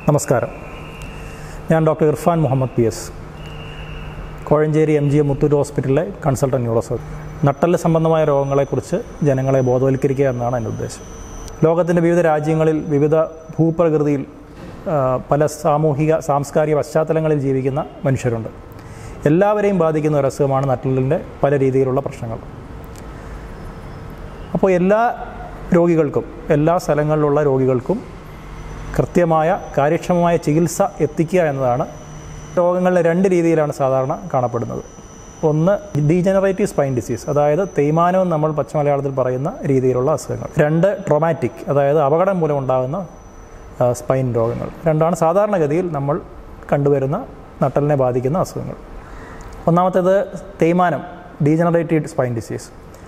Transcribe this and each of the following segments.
നമസ്കാരം ഞാൻ doctor Irfan Muhammad P S Kozhencherry M G M Muthoot ഹോസ്പിറ്റലിലെ കൺസൾട്ടൻറ്റ് ന്യൂറോസർജൻ നട്ടല് സംബന്ധമായ രോഗങ്ങളെക്കുറിച്ച് ജനങ്ങളെ ബോധവൽക്കരിക്കുക എന്നതാണ് എൻ്റെ ഉദ്ദേശം ലോകത്തിൻ്റെ വിവിധ രാജ്യങ്ങളിൽ വിവിധ ഭൂപ്രകൃതിയിൽ ആ, പല സാമൂഹിക സാംസ്കാരിക പശ്ചാത്തലങ്ങളിൽ ജീവിക്കുന്ന മനുഷ്യരുണ്ട് എല്ലാവരെയും ബാധിക്കുന്ന ഒരു അസുഖമാണ് നട്ടലിൻ്റെ പല രീതിയിലുള്ള പ്രശ്നങ്ങൾ അപ്പോൾ എല്ലാ രോഗികൾക്കും എല്ലാ സ്ഥലങ്ങളിലുള്ള രോഗികൾക്കും കൃത്യമായ കാര്യക്ഷമമായ ചികിത്സ എത്തിക്കുക എന്നതാണ് രോഗങ്ങളിൽ രണ്ട് രീതിയിലാണ് സാധാരണ കാണപ്പെടുന്നത് ഒന്ന് ഡീജനറേറ്റീവ് സ്പൈൻ ഡിസീസ് അതായത് തേയ്മാനം എന്ന് നമ്മൾ പച്ച മലയാളത്തിൽ പറയുന്ന രീതിയിലുള്ള അസുഖങ്ങൾ രണ്ട് ട്രോമാറ്റിക് അതായത് അപകടം മൂലം ഉണ്ടാകുന്ന ആ, സ്പൈൻ രോഗങ്ങൾ രണ്ടാണ് സാധാരണഗതിയിൽ നമ്മൾ കണ്ടുവരുന്ന നട്ടലിനെ ബാധിക്കുന്ന അസുഖങ്ങൾ ഒന്നാമത്തേത് തേയ്മാനം ഡീജനറേറ്റീവ് സ്പൈൻ ഡിസീസ്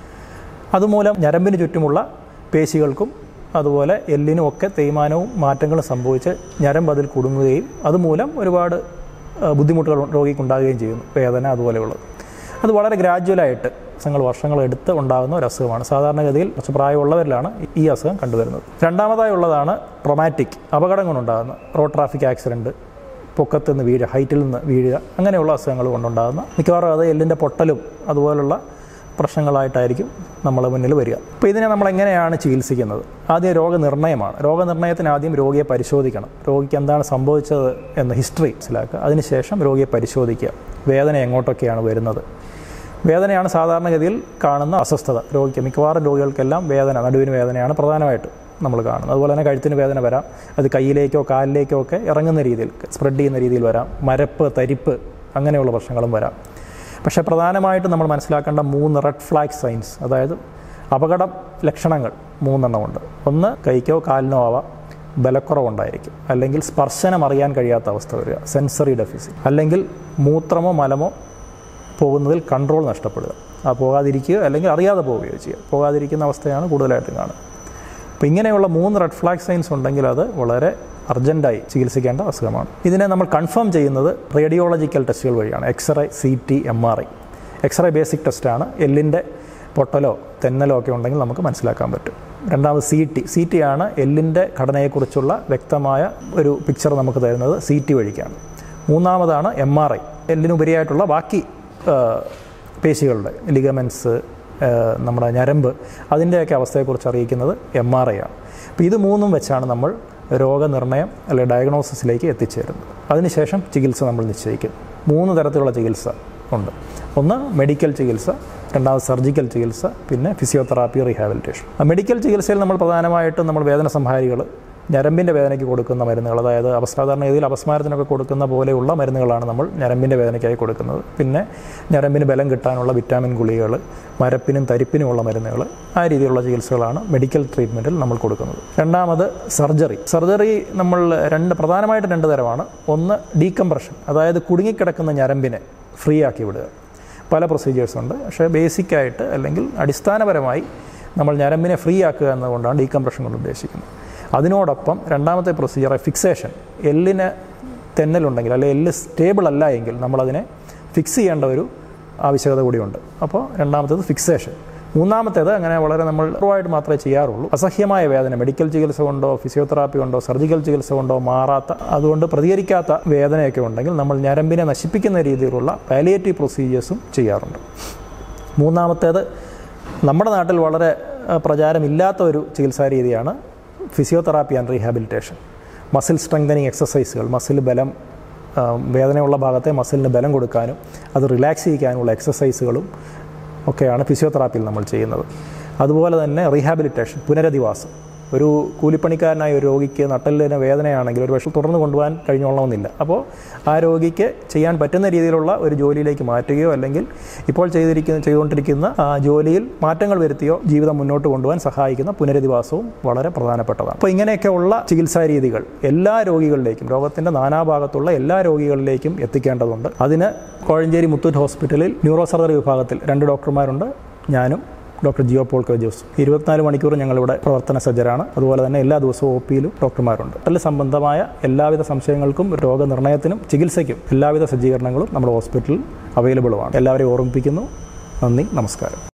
അതുമൂലം ഞരമ്പിന് ചുറ്റുമുള്ള പേശികൾക്കും അതുപോലെ എല്ലിനും ഒക്കെ തേയ്മാനവും മാറ്റങ്ങളും സംഭവിച്ച് ഞരമ്പ് അതിൽ കുടുങ്ങുകയും അതുമൂലം ഒരുപാട് ആ, ബുദ്ധിമുട്ടുകൾ രോഗിക്കുണ്ടാകുകയും ചെയ്യുന്നു വേദന അതുപോലെയുള്ളത് അത് വളരെ ഗ്രാജുവലായിട്ട് വർഷങ്ങൾ വർഷങ്ങൾ എടുത്ത് ഉണ്ടാകുന്ന ഒരു അസുഖമാണ് സാധാരണഗതിയിൽ കുറച്ച് പ്രായമുള്ളവരിലാണ് ഈ അസുഖം കണ്ടുവരുന്നത് രണ്ടാമതായി ഉള്ളതാണ് ട്രൊമാറ്റിക് അപകടം കൊണ്ടുണ്ടാകുന്ന റോഡ് ട്രാഫിക് ആക്സിഡൻറ്റ് പൊക്കത്ത് നിന്ന് വീഴുക ഹൈറ്റിൽ നിന്ന് വീഴുക അങ്ങനെയുള്ള അസുഖങ്ങൾ കൊണ്ടുണ്ടാകുന്ന മിക്കവാറും അത് എല്ലിൻ്റെ പൊട്ടലും അതുപോലുള്ള പ്രശ്നങ്ങളായിട്ടായിരിക്കും നമ്മളെ മുന്നിൽ വരിക അപ്പോൾ ഇതിനെ നമ്മൾ എങ്ങനെയാണ് ചികിത്സിക്കുന്നത് ആദ്യം രോഗനിർണയമാണ് രോഗനിർണയത്തിന് ആദ്യം രോഗിയെ പരിശോധിക്കണം രോഗിക്ക് എന്താണ് സംഭവിച്ചത് എന്ന ഹിസ്റ്ററി മനസ്സിലാക്കുക അതിനുശേഷം രോഗിയെ പരിശോധിക്കുക വേദന എങ്ങോട്ടൊക്കെയാണ് വരുന്നത് വേദനയാണ് സാധാരണഗതിയിൽ കാണുന്ന അസ്വസ്ഥത രോഗിക്ക് മിക്കവാറും രോഗികൾക്കെല്ലാം വേദന നടുവിന് വേദനയാണ് പ്രധാനമായിട്ടും നമ്മൾ കാണുന്നത് അതുപോലെ തന്നെ കഴുത്തിന് വേദന വരാം അത് കയ്യിലേക്കോ കാലിലേക്കോ ഒക്കെ ഇറങ്ങുന്ന രീതിയിൽ സ്പ്രെഡ് ചെയ്യുന്ന രീതിയിൽ വരാം മരപ്പ് തരിപ്പ് അങ്ങനെയുള്ള പ്രശ്നങ്ങളും വരാം പക്ഷേ പ്രധാനമായിട്ടും നമ്മൾ മനസ്സിലാക്കേണ്ട മൂന്ന് റെഡ് ഫ്ലാഗ് സൈൻസ് അതായത് അപകട ലക്ഷണങ്ങൾ മൂന്നെണ്ണമുണ്ട് ഒന്ന് കൈക്കോ കാലിനോ ആവാം ബലക്കുറവുണ്ടായിരിക്കും അല്ലെങ്കിൽ സ്പർശനം അറിയാൻ കഴിയാത്ത അവസ്ഥ വരിക സെൻസറി ഡെഫിസിറ്റ് അല്ലെങ്കിൽ മൂത്രമോ മലമോ പോകുന്നതിൽ കൺട്രോൾ നഷ്ടപ്പെടുക ആ പോകാതിരിക്കുക അല്ലെങ്കിൽ അറിയാതെ പോവുകയോ ചെയ്യുക പോകാതിരിക്കുന്ന അവസ്ഥയാണ് കൂടുതലായിട്ടും കാണുക അപ്പോൾ ഇങ്ങനെയുള്ള മൂന്ന് റെഡ് ഫ്ലാഗ് സൈൻസ് ഉണ്ടെങ്കിൽ അത് വളരെ അർജൻറ്റായി ചികിത്സിക്കേണ്ട അസുഖമാണ് ഇതിനെ നമ്മൾ കൺഫേം ചെയ്യുന്നത് റേഡിയോളജിക്കൽ ടെസ്റ്റുകൾ വഴിയാണ് x ray C T M R I x ray basic ടെസ്റ്റാണ് എല്ലിൻ്റെ പൊട്ടലോ തെന്നലോ ഒക്കെ ഉണ്ടെങ്കിൽ നമുക്ക് മനസ്സിലാക്കാൻ പറ്റും രണ്ടാമത് സി ടി സി ടി ആണ് എല്ലിൻ്റെ ഘടനയെക്കുറിച്ചുള്ള വ്യക്തമായ ഒരു പിക്ചർ നമുക്ക് തരുന്നത് സി ടി വഴിക്കാണ് മൂന്നാമതാണ് എം ആർ ഐ എല്ലിനുപരിയായിട്ടുള്ള ബാക്കി ആ, പേശികളുടെ ലിഗമെൻസ് നമ്മുടെ ഞരമ്പ് അതിൻ്റെയൊക്കെ അവസ്ഥയെക്കുറിച്ച് അറിയിക്കുന്നത് എം ആർ ഐ ആണ് അപ്പോൾ ഇത് മൂന്നും വെച്ചാണ് നമ്മൾ രോഗനിർണയം അല്ലെങ്കിൽ ഡയഗ്നോസിസിലേക്ക് എത്തിച്ചേരുന്നത് അതിനുശേഷം ചികിത്സ നമ്മൾ നിശ്ചയിക്കും മൂന്ന് തരത്തിലുള്ള ചികിത്സ ഉണ്ട് ഒന്ന് മെഡിക്കൽ ചികിത്സ രണ്ടാമത് സർജിക്കൽ ചികിത്സ പിന്നെ ഫിസിയോതെറാപ്പി റീഹാബിലിറ്റേഷൻ ആ മെഡിക്കൽ ചികിത്സയിൽ നമ്മൾ പ്രധാനമായിട്ടും നമ്മൾ വേദന സംഹാരികൾ ഞരമ്പിൻ്റെ വേദനയ്ക്ക് കൊടുക്കുന്ന മരുന്നുകൾ അതായത് അപസാധാരണ രീതിയിൽ അപസ്മാരത്തിനൊക്കെ കൊടുക്കുന്ന പോലെയുള്ള മരുന്നുകളാണ് നമ്മൾ ഞരമ്പിൻ്റെ വേദനയ്ക്കായി കൊടുക്കുന്നത് പിന്നെ ഞരമ്പിന് ബലം കിട്ടാനുള്ള വിറ്റാമിൻ ഗുളികകൾ മരപ്പിനും തരിപ്പിനുമുള്ള മരുന്നുകൾ ആ രീതിയിലുള്ള ചികിത്സകളാണ് മെഡിക്കൽ ട്രീറ്റ്മെൻറ്റിൽ നമ്മൾ കൊടുക്കുന്നത് രണ്ടാമത് സർജറി സർജറി നമ്മൾ രണ്ട് പ്രധാനമായിട്ട് രണ്ട് തരമാണ് ഒന്ന് ഡീകംപ്രഷൻ അതായത് കുടുങ്ങിക്കിടക്കുന്ന ഞരമ്പിനെ ഫ്രീ ആക്കി വിടുക പല പ്രൊസീജിയേഴ്സ് ഉണ്ട് പക്ഷേ ബേസിക്കായിട്ട് അല്ലെങ്കിൽ അടിസ്ഥാനപരമായി നമ്മൾ ഞരമ്പിനെ ഫ്രീ ആക്കുക എന്നതുകൊണ്ടാണ് ഡീകംപ്രഷൻ കൊണ്ട് ഉദ്ദേശിക്കുന്നത് അതിനോടൊപ്പം രണ്ടാമത്തെ പ്രൊസീജിയർ ഫിക്സേഷൻ എല്ലിന് തെന്നലുണ്ടെങ്കിൽ അല്ലെങ്കിൽ എല്ല് സ്റ്റേബിൾ അല്ല എങ്കിൽ നമ്മളതിനെ ഫിക്സ് ചെയ്യേണ്ട ഒരു ആവശ്യകത കൂടിയുണ്ട് അപ്പോൾ രണ്ടാമത്തേത് ഫിക്സേഷൻ മൂന്നാമത്തേത് അങ്ങനെ വളരെ നമ്മൾ കുറവായിട്ട് മാത്രമേ ചെയ്യാറുള്ളൂ അസഹ്യമായ വേദന മെഡിക്കൽ ചികിത്സ കൊണ്ടോ ഫിസിയോതെറാപ്പി കൊണ്ടോ സർജിക്കൽ ചികിത്സ കൊണ്ടോ മാറാത്ത അതുകൊണ്ട് പ്രതികരിക്കാത്ത വേദനയൊക്കെ ഉണ്ടെങ്കിൽ നമ്മൾ ഞരമ്പിനെ നശിപ്പിക്കുന്ന രീതിയിലുള്ള പാലിയേറ്റീവ് പ്രൊസീജിയേഴ്സും ചെയ്യാറുണ്ട് മൂന്നാമത്തേത് നമ്മുടെ നാട്ടിൽ വളരെ ആ, പ്രചാരമില്ലാത്ത ഒരു ചികിത്സാ രീതിയാണ് physiotherapy and rehabilitation muscle strengthening എക്സസൈസുകൾ മസിൽ ബലം ആ, വേദനയുള്ള ഭാഗത്തെ മസിലിന് ബലം കൊടുക്കാനും അത് റിലാക്സ് ചെയ്യിക്കാനുമുള്ള എക്സസൈസുകളും ഒക്കെയാണ് ഫിസിയോതെറാപ്പിയിൽ നമ്മൾ ചെയ്യുന്നത് അതുപോലെ തന്നെ റീഹാബിലിറ്റേഷൻ പുനരധിവാസം ഒരു കൂലിപ്പണിക്കാരനായ ഒരു രോഗിക്ക് നട്ടലിന് വേദനയാണെങ്കിൽ ഒരു പക്ഷേ തുടർന്ന് കൊണ്ടുപോകാൻ കഴിഞ്ഞോളണമെന്നില്ല അപ്പോൾ ആ രോഗിക്ക് ചെയ്യാൻ പറ്റുന്ന രീതിയിലുള്ള ഒരു ജോലിയിലേക്ക് മാറ്റുകയോ അല്ലെങ്കിൽ ഇപ്പോൾ ചെയ്തിരിക്കുന്ന ചെയ്തുകൊണ്ടിരിക്കുന്ന ആ ജോലിയിൽ മാറ്റങ്ങൾ വരുത്തിയോ ജീവിതം മുന്നോട്ട് കൊണ്ടുപോകാൻ സഹായിക്കുന്ന പുനരധിവാസവും വളരെ പ്രധാനപ്പെട്ടതാണ് അപ്പോൾ ഇങ്ങനെയൊക്കെ ഉള്ള ചികിത്സാ രീതികൾ എല്ലാ രോഗികളിലേക്കും രോഗത്തിൻ്റെ നാനാഭാഗത്തുള്ള എല്ലാ രോഗികളിലേക്കും എത്തിക്കേണ്ടതുണ്ട് അതിന് കോഴഞ്ചേരി മുത്തൂറ്റ് ഹോസ്പിറ്റലിൽ ന്യൂറോ സർജറി വിഭാഗത്തിൽ രണ്ട് ഡോക്ടർമാരുണ്ട് ഞാനും ഡോക്ടർ ജിയോ പോൾ ജോസ് ഇരുപത്തിനാല് മണിക്കൂർ ഞങ്ങളിവിടെ പ്രവർത്തന സജ്ജരാണ് അതുപോലെ തന്നെ എല്ലാ ദിവസവും ഒ പിയിലും ഡോക്ടർമാരുണ്ട് അതിൽ സംബന്ധമായ എല്ലാവിധ സംശയങ്ങൾക്കും രോഗനിർണയത്തിനും ചികിത്സയ്ക്കും എല്ലാവിധ സജ്ജീകരണങ്ങളും നമ്മുടെ ഹോസ്പിറ്റലിൽ അവൈലബിളുമാണ് എല്ലാവരെയും ഓർമ്മിപ്പിക്കുന്നു നന്ദി നമസ്കാരം